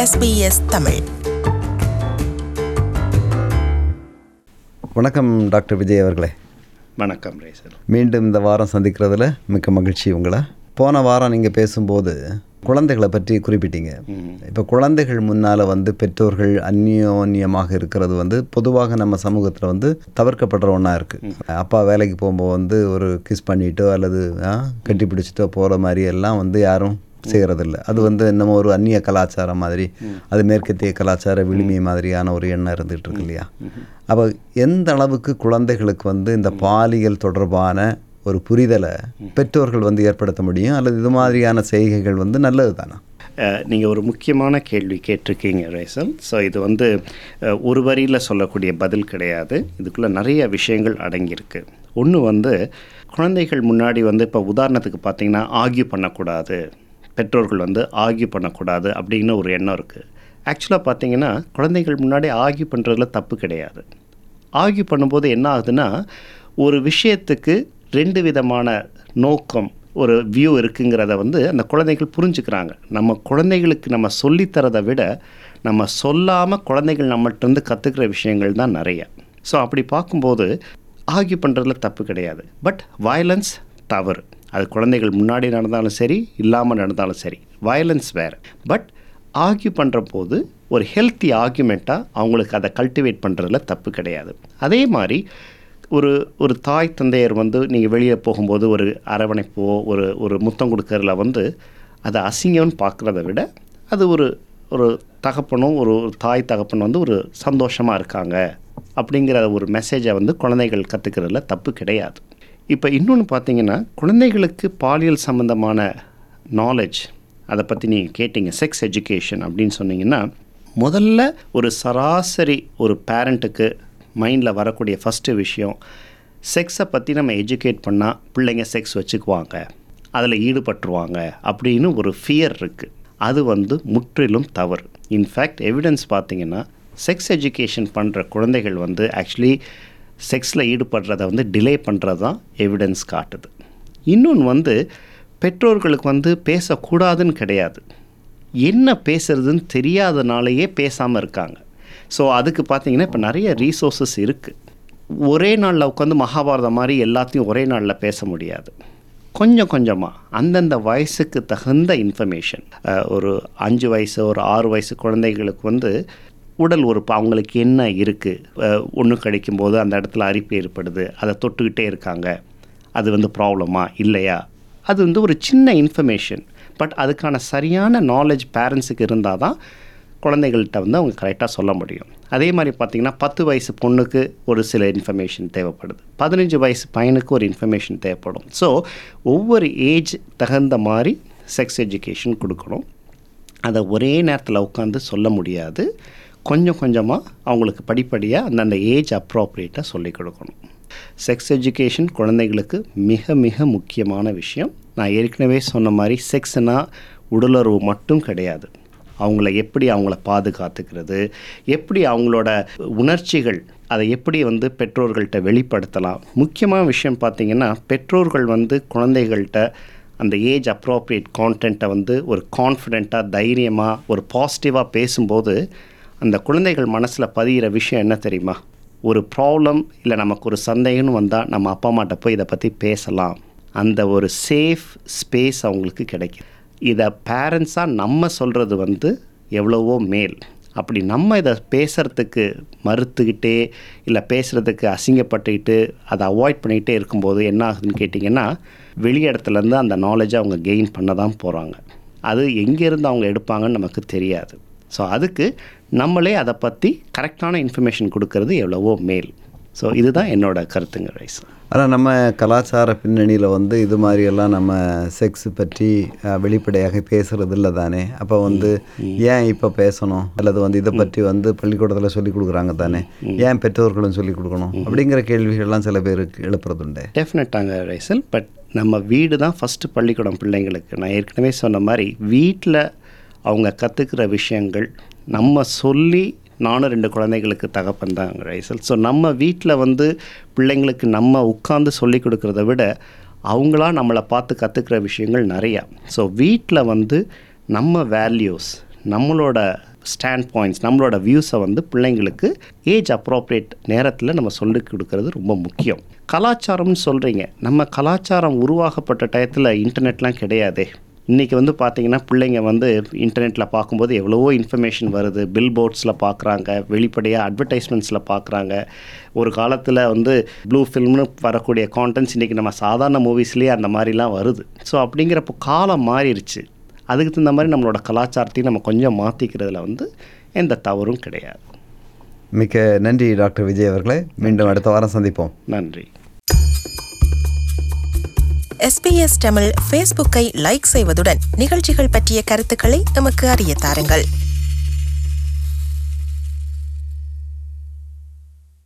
SBS Tamil வணக்கம் doctor Vijay அவர்களே வணக்கம் ரேசல் மீண்டும் இந்த வாரம் சந்திக்கிறதுல மிக்க மகிழ்ச்சி உங்களை போன வாரம் நீங்கள் பேசும்போது குழந்தைகளை பற்றி குறிப்பிட்டீங்க இப்போ குழந்தைகள் முன்னால் வந்து பெற்றோர்கள் அந்யோன்யமாக இருக்கிறது வந்து பொதுவாக நம்ம சமூகத்தில் வந்து தவிர்க்கப்படுற ஒன்றா இருக்குது அப்பா வேலைக்கு போகும்போது வந்து ஒரு கிஸ் பண்ணிட்டோ அல்லது ஆ, கட்டி பிடிச்சிட்டோ போகிற மாதிரி எல்லாம் வந்து யாரும் செய்கிறதில்ல அது வந்து என்னமோ ஒரு அந்நிய கலாச்சாரம் மாதிரி அது மேற்கத்திய கலாச்சார விளிமை மாதிரியான ஒரு எண்ணம் இருந்துகிட்டு இருக்கு இல்லையா அப்போ எந்த அளவுக்கு குழந்தைகளுக்கு வந்து இந்த பாலியல் தொடர்பான ஒரு புரிதலை பெற்றோர்கள் வந்து ஏற்படுத்த முடியும் அல்லது இது மாதிரியான செய்கைகள் வந்து நல்லது தானே நீங்கள் ஒரு முக்கியமான கேள்வி கேட்டிருக்கீங்க ரேசல் ஸோ இது வந்து அஹ், ஒரு வரியில் சொல்லக்கூடிய பதில் கிடையாது இதுக்குள்ளே நிறைய விஷயங்கள் அடங்கியிருக்கு ஒன்று வந்து குழந்தைகள் முன்னாடி வந்து இப்போ உதாரணத்துக்கு பார்த்தீங்கன்னா ஆர்கியூ பண்ணக்கூடாது பெற்றோர்கள் வந்து ஆர்கியூ பண்ணக்கூடாது அப்படின்னு ஒரு எண்ணம் இருக்குது ஆக்சுவலாக பார்த்தீங்கன்னா குழந்தைகள் முன்னாடி ஆர்கியூ பண்ணுறதுல தப்பு கிடையாது ஆர்கியூ பண்ணும்போது என்ன ஆகுதுன்னா ஒரு விஷயத்துக்கு ரெண்டு விதமான நோக்கம் ஒரு வியூ இருக்குங்கிறத வந்து அந்த குழந்தைகள் புரிஞ்சுக்கிறாங்க நம்ம குழந்தைகளுக்கு நம்ம சொல்லித்தரதை விட நம்ம சொல்லாமல் குழந்தைகள் நம்மள்கிட்டருந்து கற்றுக்கிற விஷயங்கள் தான் நிறைய ஸோ அப்படி பார்க்கும்போது ஆர்கியூ பண்ணுறதுல தப்பு கிடையாது பட் வயலன்ஸ் தவறு அது குழந்தைகள் முன்னாடி நடந்தாலும் சரி இல்லாமல் நடந்தாலும் சரி வயலன்ஸ் வேறு பட் ஆர்கியூ பண்ணுற போது ஒரு ஹெல்த்தி ஆர்கியூமெண்ட்டாக அவங்களுக்கு அதை கல்டிவேட் பண்ணுறதுல தப்பு கிடையாது அதே மாதிரி ஒரு ஒரு தாய் தந்தையர் வந்து நீங்கள் வெளியே போகும்போது ஒரு அரவணைப்போ ஒரு ஒரு முத்தம் கொடுக்கறதுல வந்து அதை அசிங்கம்னு பார்க்குறத விட அது ஒரு ஒரு தகப்பனும் ஒரு ஒரு தாய் தகப்பன் வந்து ஒரு சந்தோஷமாக இருக்காங்க அப்படிங்கிற ஒரு மெசேஜை வந்து குழந்தைகள் கற்றுக்கிறதுல தப்பு கிடையாது இப்போ இன்னொன்று பார்த்தீங்கன்னா குழந்தைகளுக்கு பாலியல் சம்மந்தமான நாலேஜ் அதை பற்றி நீங்கள் கேட்டீங்க செக்ஸ் எஜுகேஷன் அப்படின்னு சொன்னீங்கன்னா முதல்ல ஒரு சராசரி ஒரு பேரண்ட்டுக்கு மைண்டில் வரக்கூடிய ஃபஸ்ட்டு விஷயம் செக்ஸை பற்றி நம்ம எஜுகேட் பண்ணால் பிள்ளைங்க செக்ஸ் வச்சுக்குவாங்க அதில் ஈடுபட்டுருவாங்க அப்படின்னு ஒரு ஃபியர் இருக்குது அது வந்து முற்றிலும் தவறு இன்ஃபேக்ட் எவிடன்ஸ் பார்த்தீங்கன்னா செக்ஸ் எஜுகேஷன் பண்ணுற குழந்தைகள் வந்து ஆக்சுவலி செக்ஸில் ஈடுபடுறத வந்து டிலே பண்ணுறது தான் எவிடன்ஸ் காட்டுது இன்னொன்று வந்து பெற்றோர்களுக்கு வந்து பேசக்கூடாதுன்னு கிடையாது என்ன பேசுறதுன்னு தெரியாதனாலேயே பேசாமல் இருக்காங்க ஸோ அதுக்கு பார்த்தீங்கன்னா இப்போ நிறைய ரீசோர்ஸஸ் இருக்குது ஒரே நாளில் உட்காந்து மகாபாரதம் மாதிரி எல்லாத்தையும் ஒரே நாளில் பேச முடியாது கொஞ்சம் கொஞ்சமாக அந்தந்த வயசுக்கு தகுந்த இன்ஃபர்மேஷன் ஒரு அஞ்சு வயசு ஒரு ஆறு வயசு குழந்தைகளுக்கு வந்து உடல் உறுப்பு அவங்களுக்கு என்ன இருக்குது ஒன்று கிடைக்கும்போது அந்த இடத்துல அரிப்பு ஏற்படுது அதை தொட்டுக்கிட்டே இருக்காங்க அது வந்து ப்ராப்ளமா இல்லையா அது வந்து ஒரு சின்ன இன்ஃபர்மேஷன் பட் அதுக்கான சரியான நாலேஜ் பேரண்ட்ஸுக்கு இருந்தால் தான் குழந்தைகள்கிட்ட வந்து அவங்க கரெக்டாக சொல்ல முடியும் அதே மாதிரி பார்த்திங்கன்னா பத்து வயசு பொண்ணுக்கு ஒரு சில இன்ஃபர்மேஷன் தேவைப்படுது பதினஞ்சு வயசு பையனுக்கு ஒரு இன்ஃபர்மேஷன் தேவைப்படும் ஸோ ஒவ்வொரு ஏஜ் தகுந்த மாதிரி செக்ஸ் எஜுகேஷன் கொடுக்கணும் அதை ஒரே நேரத்தில் உட்காந்து சொல்ல முடியாது கொஞ்சம் கொஞ்சமாக அவங்களுக்கு படிப்படியாக அந்தந்த ஏஜ் அப்ரோப்ரியேட்டாக சொல்லிக் கொடுக்கணும் செக்ஸ் எஜுகேஷன் குழந்தைகளுக்கு மிக மிக முக்கியமான விஷயம் நான் ஏற்கனவே சொன்ன மாதிரி செக்ஸ்னால் உடலுறவு மட்டும் கிடையாது அவங்கள எப்படி அவங்கள பாதுகாத்துக்கிறது எப்படி அவங்களோட உணர்ச்சிகள் அதை எப்படி வந்து பெற்றோர்கள்ட்ட வெளிப்படுத்தலாம் முக்கியமான விஷயம் பார்த்திங்கன்னா பெற்றோர்கள் வந்து குழந்தைகள்கிட்ட அந்த ஏஜ் அப்ரோப்ரியேட் கான்டென்ட்டை வந்து ஒரு கான்ஃபிடெண்ட்டாக தைரியமாக ஒரு பாசிட்டிவாக பேசும்போது அந்த குழந்தைகள் மனசில் பதிகிற விஷயம் என்ன தெரியுமா ஒரு ப்ராப்ளம் இல்லை நமக்கு ஒரு சந்தேகம்னு வந்தால் நம்ம அப்பா அம்மாட்ட போய் இதை பற்றி பேசலாம் அந்த ஒரு சேஃப் ஸ்பேஸ் அவங்களுக்கு கிடைக்கும் இதை பேரண்ட்ஸாக நம்ம சொல்கிறது வந்து எவ்வளவோ மேல் அப்படி நம்ம இதை பேசுகிறதுக்கு மறுத்துக்கிட்டே இல்லை பேசுகிறதுக்கு அசிங்கப்பட்டுக்கிட்டு அதை அவாய்ட் பண்ணிக்கிட்டே இருக்கும்போது என்ன ஆகுதுன்னு கேட்டிங்கன்னா வெளி இடத்துலேருந்து அந்த நாலேஜை அவங்க கெயின் பண்ண தான் போகிறாங்க அது எங்கேருந்து அவங்க எடுப்பாங்கன்னு நமக்கு தெரியாது ஸோ அதுக்கு நம்மளே அதை பற்றி கரெக்டான இன்ஃபர்மேஷன் கொடுக்கறது எவ்வளவோ மேல் ஸோ இதுதான் என்னோட கருத்துங்க ரைஸ் ஆனால் நம்ம கலாச்சார பின்னணியில் வந்து இது மாதிரியெல்லாம் நம்ம செக்ஸ் பற்றி அஹ், வெளிப்படையாக பேசுறது இல்லை தானே அப்போ வந்து ஏன் இப்போ பேசணும் அல்லது வந்து இதை பற்றி வந்து பள்ளிக்கூடத்தில் சொல்லி கொடுக்குறாங்க தானே ஏன் பெற்றோர்களும் சொல்லி கொடுக்கணும் அப்படிங்கிற கேள்விகள்லாம் சில பேருக்கு எழுப்புறதுண்டு டெஃபினட்டாங்க ரைசல் பட் நம்ம வீடு தான் ஃபஸ்ட்டு பள்ளிக்கூடம் பிள்ளைங்களுக்கு நான் ஏற்கனவே சொன்ன மாதிரி வீட்டில் அவங்க கற்றுக்கிற விஷயங்கள் நம்ம சொல்லி நானும் ரெண்டு குழந்தைகளுக்கு தகப்பன் தான் ரைசல் ஸோ நம்ம வீட்டில் வந்து பிள்ளைங்களுக்கு நம்ம உட்காந்து சொல்லி கொடுக்குறத விட அவங்களா நம்மளை பார்த்து கற்றுக்கிற விஷயங்கள் நிறையா ஸோ வீட்டில் வந்து நம்ம வேல்யூஸ் நம்மளோட ஸ்டாண்ட் பாயிண்ட்ஸ் நம்மளோட வியூஸை வந்து பிள்ளைங்களுக்கு ஏஜ் அப்ரோப்ரியேட் நேரத்தில் நம்ம சொல்லிக் கொடுக்கறது ரொம்ப முக்கியம் கலாச்சாரம்னு சொல்கிறீங்க நம்ம கலாச்சாரம் உருவாக்கப்பட்ட டயத்தில் இன்டர்நெட்லாம் கிடையாதே இன்றைக்கி வந்து பார்த்தீங்கன்னா பிள்ளைங்க வந்து இன்டர்நெட்டில் பார்க்கும்போது எவ்வளவோ இன்ஃபர்மேஷன் வருது பில் போர்ட்ஸில் பார்க்குறாங்க வெளிப்படையாக அட்வர்டைஸ்மெண்ட்ஸில் பார்க்குறாங்க ஒரு காலத்தில் வந்து ப்ளூ ஃபில்ம்னு வரக்கூடிய கான்டென்ட்ஸ் இன்றைக்கி நம்ம சாதாரண மூவிஸ்லேயே அந்த மாதிரிலாம் வருது ஸோ அப்படிங்கிறப்போ காலம் மாறிடுச்சு அதுக்கு தகுந்த மாதிரி நம்மளோட கலாச்சாரத்தையும் நம்ம கொஞ்சம் மாற்றிக்கிறதுல வந்து எந்த தவறும் கிடையாது மிக்க நன்றி டாக்டர் விஜய் அவர்களே மீண்டும் அடுத்த வாரம் சந்திப்போம் நன்றி எஸ்பிஎஸ் தமிழ் ஃபேஸ்புக்கை லைக் செய்வதுடன் நிகழ்ச்சிகள் பற்றிய கருத்துக்களை எமக்கு அறிய தாருங்கள்